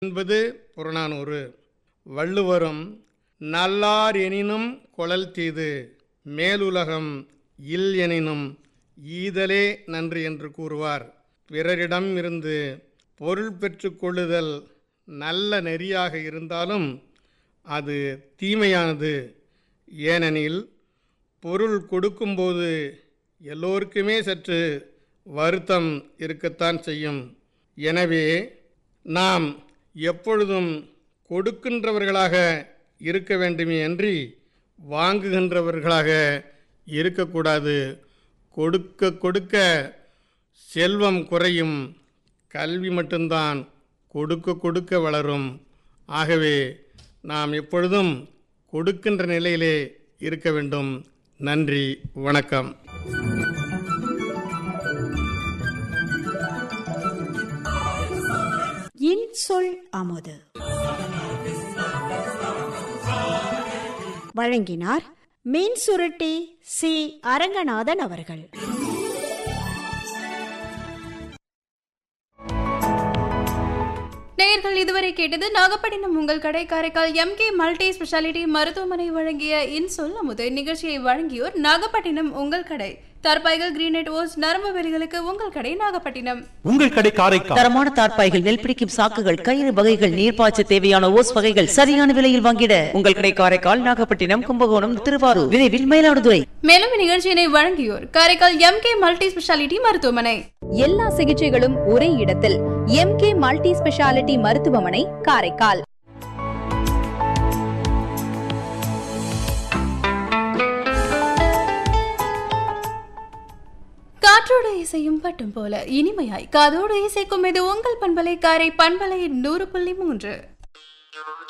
என்பது புறநானூறு வள்ளுவரும் நல்லார் எனினும் கொளல் தீது மேலுலகம் இல் எனினும் ஈதலே நன்று என்று கூறுவார் பிறரிடம் இருந்து பொருள் பெற்றுக் கொள்ளுதல் நல்ல நெறியாக இருந்தாலும் அது தீமையானது ஏனெனில் பொருள் கொடுக்கும்போது எல்லோருக்குமே சற்று வருத்தம் இருக்கத்தான் செய்யும் எனவே நாம் எப்பொழுதும் கொடுக்கின்றவர்களாக இருக்க வேண்டுமே அன்றி வாங்குகின்றவர்களாக இருக்கக்கூடாது கொடுக்க கொடுக்க செல்வம் குறையும் கல்வி மட்டும்தான் கொடுக்க கொடுக்க வளரும் ஆகவே நாம் எப்பொழுதும் கொடுக்கின்ற நிலையிலே இருக்க வேண்டும் நன்றி வணக்கம் இன்சொல் அமுது வழங்கினார் மீன் சுருட்டி சி அரங்கநாதன் அவர்கள் நேயர்கள் இதுவரை கேட்டது நாகப்பட்டினம் உங்கள் கடை காரைக்கால் எம்கே மல்டி ஸ்பெஷாலிட்டி மருத்துவமனை வழங்கிய இன்சொல் அமுது நிகழ்ச்சியை வழங்கியோர் நாகப்பட்டினம் உங்கள் கடை தற்பாய்கள் கிரீனெட் ஓஸ் நரம்பு வெளிகளுக்கு உங்கள் கடை நாகப்பட்டினம் உங்கள் கடை காரைக்கால் தரமான தார்ப்பாய்கள் நெல் பிடிக்கும் சாக்குகள் கயிறு வகைகள் நீர்ப்பாய்ச்ச தேவையான ஓஸ் வகைகள் சரியான விலையில் வாங்கிட உங்கள் கடை காரைக்கால் நாகப்பட்டினம் கும்பகோணம் திருவாரூர் விரைவில் மயிலாடுதுறை மேலும் இந்நிகழ்ச்சியினை வழங்கியோர் காரைக்கால் எம்கே மல்டி ஸ்பெஷாலிட்டி மருத்துவமனை எல்லா சிகிச்சைகளும் ஒரே இடத்தில் எம்கே மல்டி ஸ்பெஷாலிட்டி மருத்துவமனை காரைக்கால் காற்றோடு இசையும் பட்டும் போல இனிமையாய் காதோடு இசைக்கும் இது உங்கள் பண்பலை காரை பண்பலை நூறு புள்ளி மூன்று